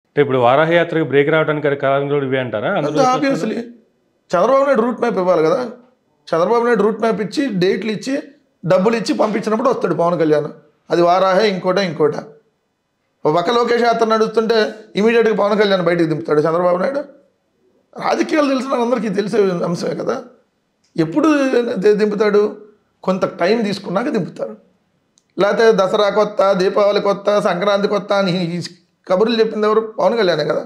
అంటే ఇప్పుడు వారాహి యాత్రకు బ్రేక్ రావడానికి గల కారణం కూడా ఇవే అంటారా అందులో obviously Chandrababu Naidu route map ఇవ్వాలి కదా చంద్రబాబు నాయుడు రూట్ మ్యాప్ ఇచ్చి డేట్లు ఇచ్చి డబ్బులు ఇచ్చి పంపించినప్పుడు వస్తాడు పవన్ కళ్యాణ్ అది వారాహే ఇంకోట ఇంకోట ఒక పక్క లోకేష్ యాత్ర నడుస్తుంటే ఇమీడియట్గా పవన్ కళ్యాణ్ బయటికి దింపుతాడు చంద్రబాబు నాయుడు రాజకీయాలు తెలిసిన అందరికీ తెలిసే అంశమే కదా ఎప్పుడు ది- దింపుతాడు కొంత టైం తీసుకున్నాక దింపుతారు లేకపోతే దసరా కొత్త దీపావళి కొత్త సంక్రాంతి కొత్త అని ఈ కబుర్లు చెప్పింది ఎవరు పవన్ కళ్యాణే కదా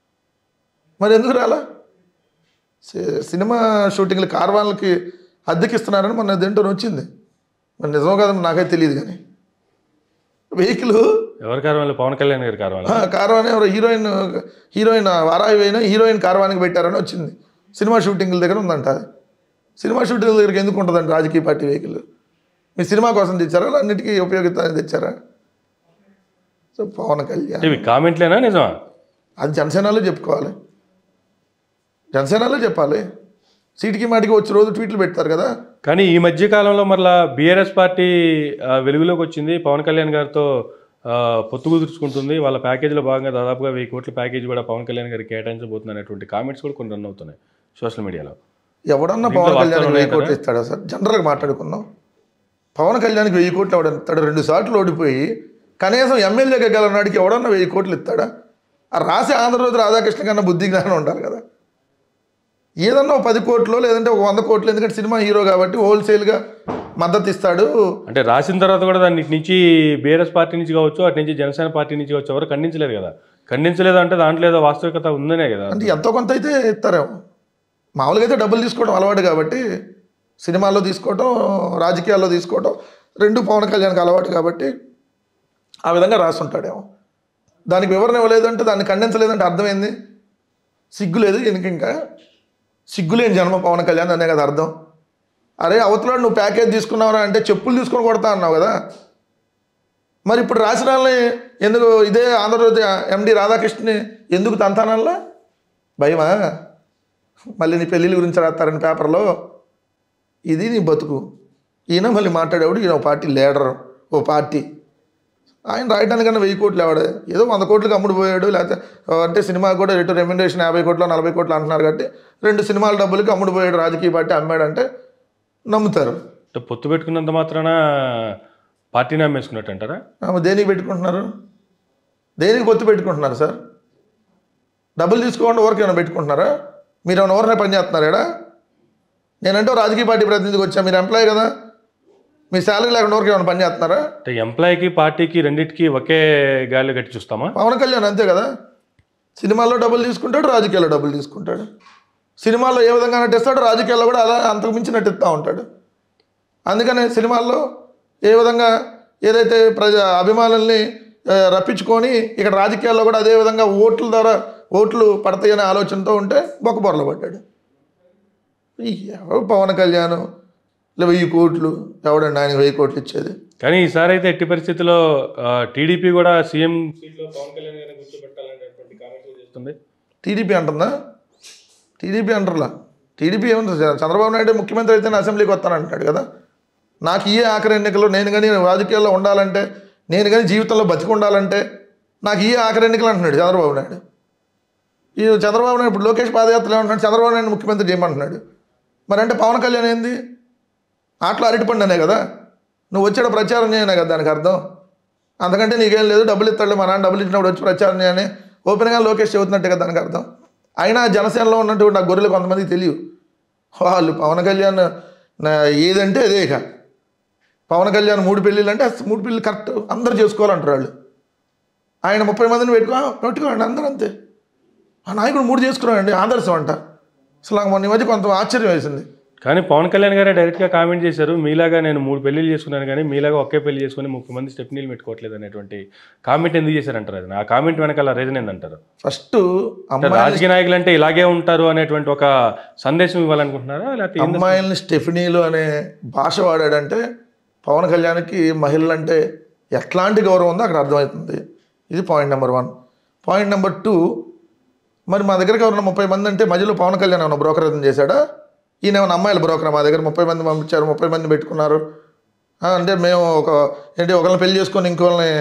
మరి ఎందుకు రాలా సి- సినిమా షూటింగ్లు కార్వాన్లకి అద్దెకిస్తున్నారని మొన్న దేంటో వచ్చింది మరి నిజమో కదా నాకైతే తెలియదు కానీ వెహికల్ ఎవరి కారణం పవన్ కళ్యాణ్ గారి కారణం కార్వాన్ ఎవరో హీరోయిన్ హీరోయిన్ వారాయి పోయినా హీరోయిన్ కార్వానికి పెట్టారని వచ్చింది సినిమా షూటింగ్ల దగ్గర ఉందంట అది సినిమా షూటింగ్ల దగ్గరికి ఎందుకు ఉంటుందండి రాజకీయ పార్టీ వెహికల్ మీ సినిమా కోసం తెచ్చారా అన్నిటికీ ఉపయోగిస్తారని తెచ్చారా సో పవన్ కళ్యాణ్ ఇవి కామెంట్లేనా నిజమా అది జనసేనలో చెప్పుకోవాలి జనసేనలో చెప్పాలి సీటికి మాటికి వచ్చి రోజు ట్వీట్లు పెడతారు కదా కానీ ఈ మధ్య కాలంలో మరలా బీఆర్ఎస్ పార్టీ ఆ, వెలుగులోకి వచ్చింది పవన్ కళ్యాణ్ గారితో ఆ, పొత్తు కుదుర్చుకుంటుంది వాళ్ళ ప్యాకేజీలో భాగంగా దాదాపుగా వెయ్యి కోట్ల ప్యాకేజ్ కూడా పవన్ కళ్యాణ్ గారికి కేటాయించబోతుంది అనేటువంటి కామెంట్స్ కూడా కొన్ని రన్ అవుతున్నాయి సోషల్ మీడియాలో ఎవడన్నా దీంట్లో పవన్ కళ్యాణ్ వాస్తవాలు వెయ్యి ఉన్నాయి కోట్లు ఇస్తాడా సార్ జనరల్గా మాట్లాడుకుందాం పవన్ కళ్యాణ్కి వెయ్యి కోట్లు ఎవడ ఇస్తాడు రెండు సార్లు ఓడిపోయి కనీసం ఎమ్మెల్యేగా గల నాడికి ఎవడన్నా వెయ్యి కోట్లు ఇస్తాడా ఆ రాసి ఆంధ్రప్రదేశ్ రాధాకృష్ణ కన్నా బుద్ధి జ్ఞానం ఉండాలి కదా ఏదన్నా ఒక పది కోట్లు లేదంటే ఒక వంద కోట్లు ఎందుకంటే సినిమా హీరో కాబట్టి హోల్సేల్గా మద్దతు ఇస్తాడు అంటే రాసిన తర్వాత కూడా దాన్ని ఇటు నుంచి బీఆర్ఎస్ పార్టీ నుంచి కావచ్చు అటు నుంచి జనసేన పార్టీ నుంచి కావచ్చు ఎవరు ఖండించలేదు కదా ఖండించలేదు అంటే దాంట్లో ఏదో వాస్తవికత ఉందనే కదా అంటే ఎంతో కొంత అయితే ఇస్తారేమో మామూలుగా అయితే డబ్బులు తీసుకోవడం అలవాటు కాబట్టి సినిమాల్లో తీసుకోవటం రాజకీయాల్లో తీసుకోవటం రెండు పవన్ కళ్యాణ్కి అలవాటు కాబట్టి ఆ విధంగా రాస్తుంటాడేమో దానికి వివరణ ఇవ్వలేదంటే దాన్ని ఖండించలేదంటే అర్థమైంది సిగ్గు లేదు ఈయనకి ఇంకా సిగ్గులేని జన్మ పవన్ కళ్యాణ్ అనే కదా అర్థం అరే అవతలాడు నువ్వు ప్యాకేజ్ తీసుకున్నావురా అంటే చెప్పులు తీసుకొని కొడతా అన్నావు కదా మరి ఇప్పుడు రాసిన వాళ్ళని ఎందుకు ఇదే ఆంధ్రప్రదేశ్ ఎండి రాధాకృష్ణని ఎందుకు తంతానల్లా భయమా మళ్ళీ నీ పెళ్ళిళ్ళ గురించి రాస్తారని పేపర్లో ఇది నీ బతుకు ఈయన మళ్ళీ మాట్లాడేవాడు ఈయన ఒక పార్టీ లీడర్ ఓ పార్టీ ఆయన రాయడానికన్నా వెయ్యి కోట్లు ఎవడే ఏదో వంద కోట్లకు అమ్ముడు పోయాడు లేకపోతే ఆ, అంటే సినిమా కూడా రేటు రెమ్యునరేషన్ యాభై కోట్లు నలభై కోట్లు అంటున్నారు కాబట్టి రెండు సినిమాల డబ్బులకి అమ్ముడు పోయాడు రాజకీయ పార్టీ అమ్మాడంటే నమ్ముతారు అంటే పొత్తు పెట్టుకున్నంత మాత్రాన పార్టీని అమ్మేసుకున్నట్టు అంటారా ఆ, దేనికి పెట్టుకుంటున్నారు దేనికి పొత్తు పెట్టుకుంటున్నారు సార్ డబ్బులు తీసుకోకుండా ఊరికి ఏమైనా పెట్టుకుంటున్నారా మీరు ఏమైనా ఊరినే పని చేస్తున్నారా నేనంటే ఓ రాజకీయ పార్టీ ప్రతినిధికి వచ్చా మీరు ఎంప్లాయ్ కదా మీ శాలరీ లేకుండా ఊరికి ఏమైనా పని చేస్తున్నారా అంటే ఎంప్లాయీకి పార్టీకి రెండింటికి ఒకే గాలి కట్టి చూస్తామా పవన్ కళ్యాణ్ అంతే కదా సినిమాల్లో డబ్బులు తీసుకుంటాడు రాజకీయాల్లో డబ్బులు తీసుకుంటాడు సినిమాల్లో ఏ విధంగా నటిస్తాడు రాజకీయాల్లో కూడా అలా అంతకు మించి నటిస్తూ ఉంటాడు అందుకనే సినిమాల్లో ఏ విధంగా ఏదైతే ప్రజ అభిమానుల్ని ఆ, రప్పించుకొని ఇక్కడ రాజకీయాల్లో కూడా అదే విధంగా ఓట్ల ద్వారా ఓట్లు పడతాయనే ఆలోచనతో ఉంటే బొక్కబొరలు పడ్డాడు ఈ ఎవరు పవన్ కళ్యాణ్ ఇలా వెయ్యి కోట్లు ఎవడండి ఆయన వెయ్యి కోట్లు ఇచ్చేది కానీ ఈసారి అయితే ఎట్టి పరిస్థితుల్లో టీడీపీ కూడా సీఎం సీట్లో పవన్ కళ్యాణ్ గారిని కూర్చోబెట్టాలనేటువంటి కామెంట్స్ చేస్తుంది టీడీపీ అంటుందా టీడీపీ అంటారులా టీడీపీ ఏముంది చంద్రబాబు నాయుడు ముఖ్యమంత్రి అయితే నేను అసెంబ్లీకి వస్తాను అంటాడు కదా నాకు ఈ ఆఖరి ఎన్నికల్లో నేను కానీ రాజకీయాల్లో ఉండాలంటే నేను కానీ జీవితంలో బతికి ఉండాలంటే నాకు ఈ ఆఖరి ఎన్నికలు అంటున్నాడు చంద్రబాబు నాయుడు ఈ చంద్రబాబు నాయుడు ఇప్పుడు లోకేష్ పాదయాత్రలో ఏమంటున్నాడు చంద్రబాబు నాయుడు ముఖ్యమంత్రి చేయమంటున్నాడు మరి అంటే పవన్ కళ్యాణ్ ఏంది ఆటలో అరటిపండు అనే కదా నువ్వు వచ్చాడు ప్రచారం చేయనే కదా దానికి అర్థం అంతకంటే నీకేం లేదు డబ్బులు ఇస్తాడు మా నాన్న డబ్బులు ఇచ్చినప్పుడు వచ్చి ప్రచారం చేయని ఓపెన్గా లోకేష్ చెబుతున్నట్టే కదా దానికి అర్థం అయినా జనసేనలో ఉన్నటువంటి నా గొర్రెలు కొంతమందికి తెలియదు వాళ్ళు పవన్ కళ్యాణ్ నా ఏదంటే అదే ఇక పవన్ కళ్యాణ్ మూడు పెళ్ళిళ్ళు అంటే అసలు మూడు పెళ్ళిళ్ళు కరెక్ట్ అందరూ చేసుకోవాలంటారు వాళ్ళు ఆయన ముప్పై మందిని పెట్టుకో పెట్టుకోండి అందరూ అంతే ఆ నాయకుడు మూడు చేసుకున్నాడండి ఆదర్శం అంట అసలు నాకు మొన్న ఈ మధ్య కొంత ఆశ్చర్యం వేసింది కానీ పవన్ కళ్యాణ్ గారే డైరెక్ట్గా కామెంట్ చేశారు మీలాగా నేను మూడు పెళ్లిళ్ళు చేసుకున్నాను కానీ మీలాగా ఒకే పెళ్లి చేసుకుని ముప్పై మంది స్టెప్నీలు పెట్టుకోవట్లేదు అనేటువంటి కామెంట్ ఎందుకు చేశారంటారు అది ఆ కామెంట్ వెనకాల రీజన్ ఏందంటారు ఫస్ట్ అంటే అమ్మాయి రాజకీయ నాయకులు అంటే ఇలాగే ఉంటారు అనేటువంటి ఒక సందేశం ఇవ్వాలనుకుంటున్నారా లేకపోతే ఏంది? అమ్మాయిల్ని స్టెఫినీలు అనే భాష వాడాడంటే పవన్ కళ్యాణ్కి మహిళలంటే ఎట్లాంటి గౌరవం ఉందో అక్కడ అర్థమవుతుంది ఇది point number one point number two మరి మా దగ్గరికి ఎవరైనా ముప్పై మంది అంటే మధ్యలో పవన్ కళ్యాణ్ ఏమైనా బ్రోకరేజం చేశాడా ఈయన ఏమైనా అమ్మాయిలు బ్రోకర్ మా దగ్గర ముప్పై మంది పంపించారు ముప్పై మంది పెట్టుకున్నారు ఆ, అంటే మేము ఒక ఏంటి ఒకరిని పెళ్లి చేసుకొని ఇంకోళ్ళని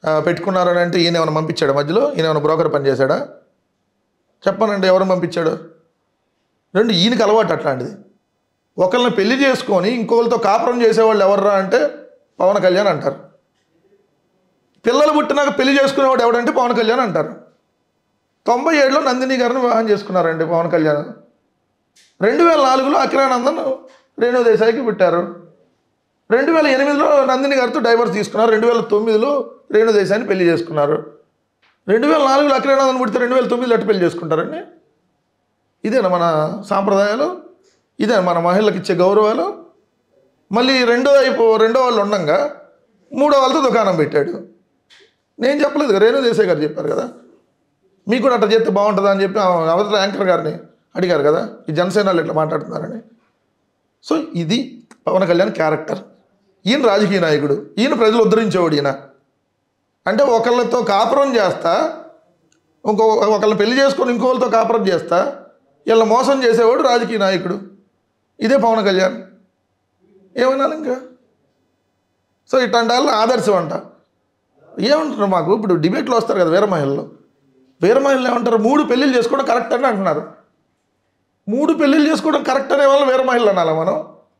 ఆ, పెట్టుకున్నారని అంటే ఈయన ఏమైనా పంపించాడా మధ్యలో ఈయన ఏమైనా బ్రోకర్ పని చేశాడా చెప్పానండి ఎవరు పంపించాడు రెండు ఈయనకి అలవాటు అట్లాంటిది ఒకళ్ళని పెళ్లి చేసుకొని ఇంకొకరితో కాపురం చేసేవాళ్ళు ఎవర్రా అంటే పవన్ కళ్యాణ్ అంటారు పిల్లలు పుట్టినాక పెళ్లి చేసుకునేవాడు ఎవడంటే పవన్ కళ్యాణ్ అంటారు తొంభై ఏడులో నందిని గారిని వివాహం చేసుకున్నారండి పవన్ కళ్యాణ్ రెండు వేల నాలుగులో అఖిలానందన్ రేణు దేశాయికి పుట్టారు రెండు వేల ఎనిమిదిలో నందిని గారితో డైవర్స్ తీసుకున్నారు రెండు వేల తొమ్మిదిలో రేణు దేశాయిని పెళ్లి చేసుకున్నారు రెండు వేల నాలుగులో అఖిలానందన్ పుడితే రెండు వేల తొమ్మిదిలో అట్టు పెళ్లి చేసుకుంటారండి ఇదేనా మన సాంప్రదాయాలు ఇదే మన మహిళలకు ఇచ్చే గౌరవాలు మళ్ళీ రెండో వైపు రెండో వాళ్ళు ఉండంగా మూడో వాళ్ళతో దుకాణం పెట్టాడు నేను చెప్పలేదు కదా రేణు దేశాయ్ గారు చెప్పారు కదా మీకు కూడా అట్లా చేస్తే బాగుంటుందా అని చెప్పి ఆ అవతల యాంకర్ గారిని అడిగారు కదా ఈ జనసేనలు ఇట్లా మాట్లాడుతున్నారని సో ఇది పవన్ కళ్యాణ్ క్యారెక్టర్ ఈయన రాజకీయ నాయకుడు ఈయన ప్రజలు ఉద్ధరించేవాడు ఈయన అంటే ఒకళ్ళతో కాపురం చేస్తా ఇంకో ఒకళ్ళని పెళ్లి చేసుకొని ఇంకోళ్ళతో కాపురం చేస్తా వీళ్ళ మోసం చేసేవాడు రాజకీయ నాయకుడు ఇదే పవన్ కళ్యాణ్ ఏమన్నాను ఇంకా సో ఇట్లాంటి వాళ్ళు ఆదర్శం అంట ఏమంటారు మాకు ఇప్పుడు డిబేట్లో వస్తారు కదా వీర మహిళలు వీర మహిళలు ఏమంటారు మూడు పెళ్ళిళ్ళు చేసుకోవడం కరెక్ట్ అని అంటున్నారు మూడు పెళ్ళిళ్ళు చేసుకోవడం కరెక్ట్ అనే వాళ్ళు వీర మహిళలు అనాలా మనం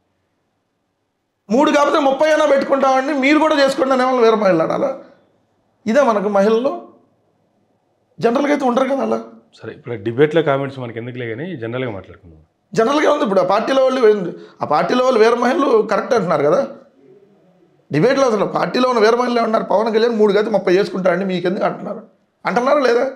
మూడు కాకపోతే ముప్పై అయినా పెట్టుకుంటామండి మీరు కూడా చేసుకోండి అనే వాళ్ళు వీర మహిళలు అనాలా ఇదే మనకు మహిళలు జనరల్గా అయితే ఉండరు కదా అలా సరే ఇప్పుడు డిబేట్లో కామెంట్స్ మనకి ఎందుకులే కానీ జనరల్గా మాట్లాడుకుందాం జనరల్గా ఉంది ఇప్పుడు ఆ పార్టీలో వాళ్ళు వేరు- ఆ పార్టీలో వాళ్ళు వేరే మహిళలు కరెక్ట్ అంటున్నారు కదా డిబేట్లో అసలు పార్టీలో ఉన్న వేరే మహిళలు ఏమన్నారు పవన్ కళ్యాణ్ మూడు గతి ముప్పై చేసుకుంటారండి మీకు ఎందుకు అంటున్నారు అంటున్నారా లేదా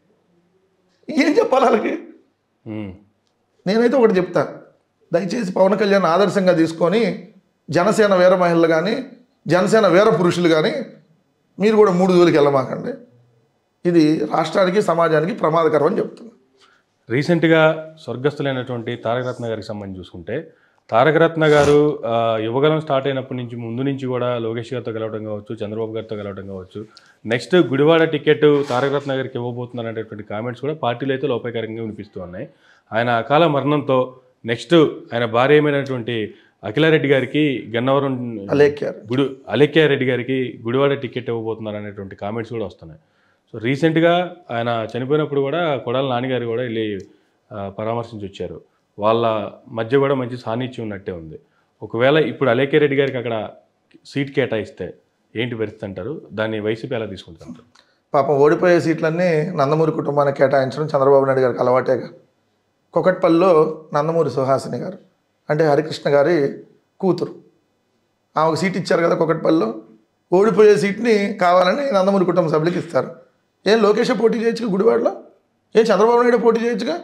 ఏం చెప్పాలి వాళ్ళకి ఉమ్. నేనైతే ఒకటి చెప్తా దయచేసి పవన్ కళ్యాణ్ ఆదర్శంగా తీసుకొని జనసేన వీర మహిళలు కానీ జనసేన వీర పురుషులు కానీ మీరు కూడా మూడు జోలికి వెళ్ళమాకండి ఇది రాష్ట్రానికి సమాజానికి ప్రమాదకరం అని చెప్తున్నాను రీసెంట్గా స్వర్గస్థులైనటువంటి తారకరత్న గారికి సంబంధించి చూసుకుంటే తారకరత్న గారు ఆ, యువగలం స్టార్ట్ అయినప్పటి నుంచి ముందు నుంచి కూడా లోకేష్ గారితో కలవడం కావచ్చు చంద్రబాబు గారితో కలవడం కావచ్చు నెక్స్ట్ గుడివాడ టికెట్ తారకరత్న గారికి ఇవ్వబోతున్నారు అనేటువంటి కామెంట్స్ కూడా పార్టీలో అయితే లోపకరంగా వినిపిస్తూ ఉన్నాయి ఆయన అకాల మరణంతో నెక్స్ట్ ఆయన భార్య అయినటువంటి అఖిలారెడ్డి గారికి గన్నవరం అలేఖ్యారు గుడి అలేఖ్య రెడ్డి గారికి గుడివాడ టికెట్ ఇవ్వబోతున్నారు అనేటువంటి కామెంట్స్ కూడా వస్తున్నాయి సో రీసెంట్గా ఆయన చనిపోయినప్పుడు కూడా కొడాల నాన్నగారు కూడా వెళ్ళి ఆ, పరామర్శించి వచ్చారు వాళ్ళ మధ్య కూడా మంచి సాన్నిధ్యం ఉన్నట్టే ఉంది ఒకవేళ ఇప్పుడు అలేఖ్య రెడ్డి గారికి అక్కడ సీట్ కేటాయిస్తే ఏంటి పరిస్థితి అంటారు దాన్ని వైసీపీ ఎలా తీసుకుంటారు పాపం ఓడిపోయే సీట్లన్నీ నందమూరి కుటుంబానికి కేటాయించడం చంద్రబాబు నాయుడు గారికి అలవాటేగా కొకట్పల్లిలో నందమూరి సుహాసిని గారు అంటే హరికృష్ణ గారి కూతురు ఆమెకు సీట్ ఇచ్చారు కదా కొకట్పల్లిలో ఓడిపోయే సీట్ని కావాలని నందమూరి కుటుంబ సభ్యులకి ఇస్తారు ఏం లోకేష్ పోటీ చేయొచ్చుగా గుడివాడలో ఏం చంద్రబాబు నాయుడు పోటీ చేయొచ్చుగా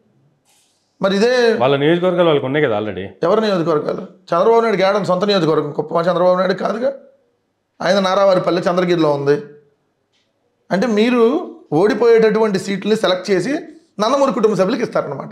మరి ఇదే వాళ్ళ నియోజకవర్గాలు వాళ్ళకి ఉన్నాయి కదా ఆల్రెడీ ఎవరి నియోజకవర్గాలు చంద్రబాబు నాయుడు గేడం సొంత నియోజకవర్గం కుప్పమ చంద్రబాబు నాయుడు కాదుగా ఆయన నారావారిపల్లి చంద్రగిరిలో ఉంది అంటే మీరు ఓడిపోయేటటువంటి సీట్లని సెలెక్ట్ చేసి నందమూరి కుటుంబ సభ్యులకి ఇస్తారనమాట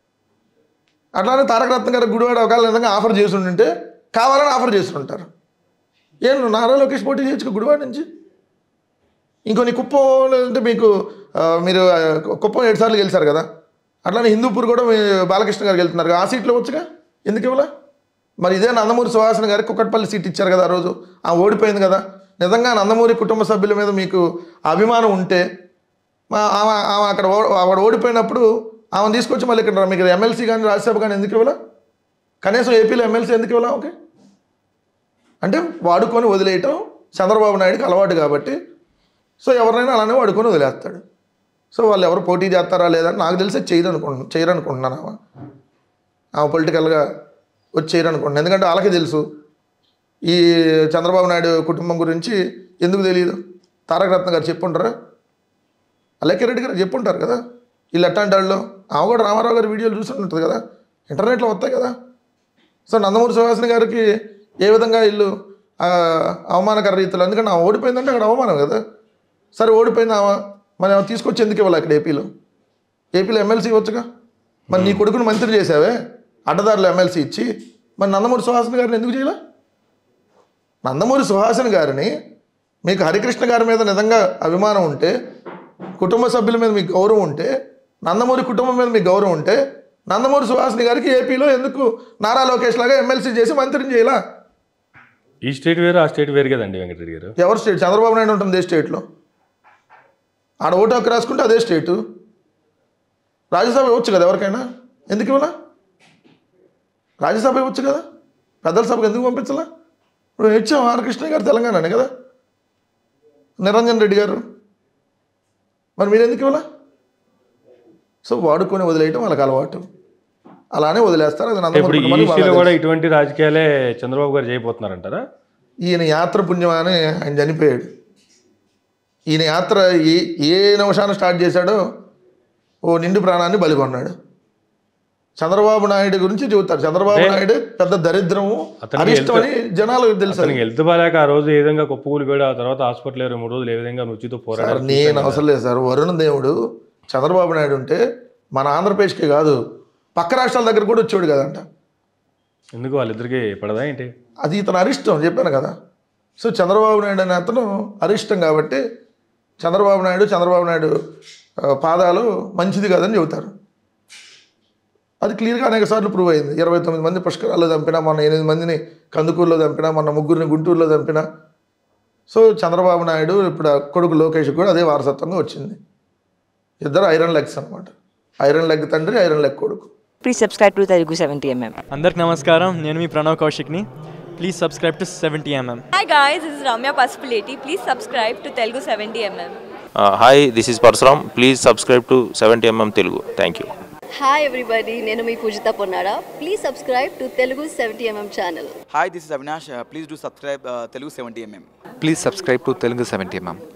అట్లానే తారక రత్న గారు గుడివాడ ఒకవేళ నిజంగా ఆఫర్ చేసి ఉంటే కావాలని ఆఫర్ చేసి ఉంటారు ఏం నువ్వు నారా లోకేష్ పోటీ చేయొచ్చు గుడివాడ నుంచి ఇంకో నీ కుప్పం లేదంటే మీకు ఆ, మీరు ఆ, కుప్పం ఏడు సార్లు గెలిచారు కదా అట్లానే హిందూపూర్ కూడా మీ బాలకృష్ణ గారు వెళ్తున్నారు ఆ సీట్లో వచ్చుగా ఎందుకు ఇవ్వలా మరి ఇదే నందమూరి సుహాసన గారికి కుక్కట్పల్లి సీట్ ఇచ్చారు కదా ఆ రోజు ఆ ఓడిపోయింది కదా నిజంగా నందమూరి కుటుంబ సభ్యుల మీద మీకు అభిమానం ఉంటే మా ఆమె ఆమె అక్కడ ఓ- ఆవిడ ఓడిపోయినప్పుడు ఆమెను తీసుకొచ్చి మళ్ళీ ఇక్కడ మీకు ఎమ్మెల్సీ కానీ రాజ్యసభ కానీ ఎందుకు ఇవ్వలా కనీసం ఏపీలో ఎమ్మెల్సీ ఎందుకు ఇవ్వలా ఓకే అంటే వాడుకొని వదిలేయటం చంద్రబాబు నాయుడుకి అలవాటు కాబట్టి సో ఎవరినైనా అలానే వాడుకొని వదిలేస్తాడు సో వాళ్ళు ఎవరు పోటీ చేస్తారా లేదా అని నాకు తెలిసి చేయరు అనుకుంటు చేయరు అనుకుంటున్నాను ఆమె ఆమె పొలిటికల్గా వచ్చి చేయరు అనుకుంటున్నాను ఎందుకంటే వాళ్ళకి తెలుసు ఈ చంద్రబాబు నాయుడు కుటుంబం గురించి ఎందుకు తెలియదు తారక రత్న గారు చెప్పుంటారా అలేఖ్య రెడ్డి గారు చెప్పుంటారు కదా వీళ్ళు ఎట్లాంటి వాళ్ళు ఆమె కూడా రామారావు గారి వీడియోలు చూసి ఉంటుంది కదా ఇంటర్నెట్లో వస్తాయి కదా సో నందమూరి సుహాసిని గారికి ఏ విధంగా వీళ్ళు ఆ, అవమానకర రీతిలో ఎందుకంటే ఆమె ఓడిపోయిందంటే అక్కడ అవమానం కదా సరే ఓడిపోయింది ఆమె మరి ఆమె తీసుకొచ్చి ఎందుకు ఇవ్వాలి అక్కడ ఏపీలో ఏపీలో ఎమ్మెల్సీ ఇవ్వచ్చుగా మరి నీ కొడుకును మంత్రి చేసావే అడ్డదారులు ఎమ్మెల్సీ ఇచ్చి మరి నందమూరి సుహాసిని గారిని ఎందుకు చేయలే నందమూరి సుహాసిని గారిని మీకు హరికృష్ణ గారి మీద నిజంగా అభిమానం ఉంటే కుటుంబ సభ్యుల మీద మీకు గౌరవం ఉంటే నందమూరి కుటుంబం మీద మీకు గౌరవం ఉంటే నందమూరి సుహాసిని గారికి ఏపీలో ఎందుకు నారా లోకేష్ లాగా ఎమ్మెల్సీ చేసి మంత్రిని చేయాల ఈ స్టేట్ వేరు ఆ స్టేట్ వేరు కదండి వెంకటరెడ్డి గారు ఎవరు స్టేట్ చంద్రబాబు నాయుడు ఉంటుంది ఏ స్టేట్లో ఆడ ఓటు హక్కు రాసుకుంటే అదే స్టేటు రాజ్యసభ ఇవ్వచ్చు కదా ఎవరికైనా ఎందుకు ఇవ్వలా రాజ్యసభ ఇవ్వచ్చు కదా పెద్దల సభకు ఎందుకు పంపించాలా ఇప్పుడు ఇచ్చాం ఆర్ కృష్ణ గారు తెలంగాణనే కదా నిరంజన్ రెడ్డి గారు మరి మీరు ఎందుకు ఇవ్వలా సో వాడుకొని వదిలేయటం వాళ్ళకి అలవాటు అలానే వదిలేస్తారు అది నందమూరి ఇప్పుడు కుటుంబానికి బాగా ఈసీలో తెలుసు. కూడా ఇటువంటి రాజకీయాలే చంద్రబాబు గారు చేయబోతున్నారంటారా ఈయన యాత్ర పుణ్యం అని ఆయన చనిపోయాడు ఈయన యాత్ర ఏ ఏ నిమిషాన్ని స్టార్ట్ చేశాడో ఓ నిండు ప్రాణాన్ని బలికొన్నాడు చంద్రబాబు నాయుడు గురించి చెబుతారు చంద్రబాబు నాయుడు పెద్ద దరిద్రము అతనికి అరిష్టం అని జనాలకు తెలుసు అతనికి హెల్త్ బాగాలేక ఆ రోజు ఏ విధంగా కుప్పకూలిపోయాడు ఆ తర్వాత హాస్పిటల్ ఇరవై మూడు రోజులు ఏ విధంగా నొచ్చితో సార్ పోరాడారు నేను అవసరం లేదు సార్ వరుణ దేవుడు చంద్రబాబు నాయుడు ఉంటే మన ఆంధ్రప్రదేశ్కి కాదు పక్క రాష్ట్రాల దగ్గర కూడా వచ్చాడు కదంట ఎందుకు వాళ్ళిద్దరికి పడదా ఏంటి అది ఇతను అరిష్టం చెప్పాను కదా సో చంద్రబాబు నాయుడు అనే అతను అరిష్టం కాబట్టి చంద్రబాబు నాయుడు చంద్రబాబు నాయుడు ఆ, పాదాలు మంచిది కాదని చెబుతారు అది క్లియర్గా అనేక సార్లు ప్రూవ్ అయింది ఇరవై తొమ్మిది మంది పుష్కరాల్లో చంపినా మొన్న ఎనిమిది మందిని కందుకూరులో చంపినా మొన్న ముగ్గురిని గుంటూరులో చంపినా సో చంద్రబాబు నాయుడు ఇప్పుడు ఆ కొడుకు లోకేష్ కూడా అదే వారసత్వంగా వచ్చింది ఇద్దరు ఐరన్ లెగ్స్ అనమాట ఐరన్ లెగ్ తండ్రి ఐరన్ లెగ్ కొడుకు Please subscribe to Telugu 70mm. అందరికి నమస్కారం నేను మీ ప్రణవ్ కౌశిక్ని please subscribe to seventy MM Hi guys, this is Ramya Pasupuleti. Please subscribe to Telugu 70mm. Hi this is Parashuram please subscribe to seventy MM Telugu thank you hi everybody నేను మీ Pujitha Ponnara please subscribe to Telugu seventy MM channel Hi, this is Avinash. Uh, please do subscribe uh, Telugu 70mm. Please subscribe to Telugu 70mm.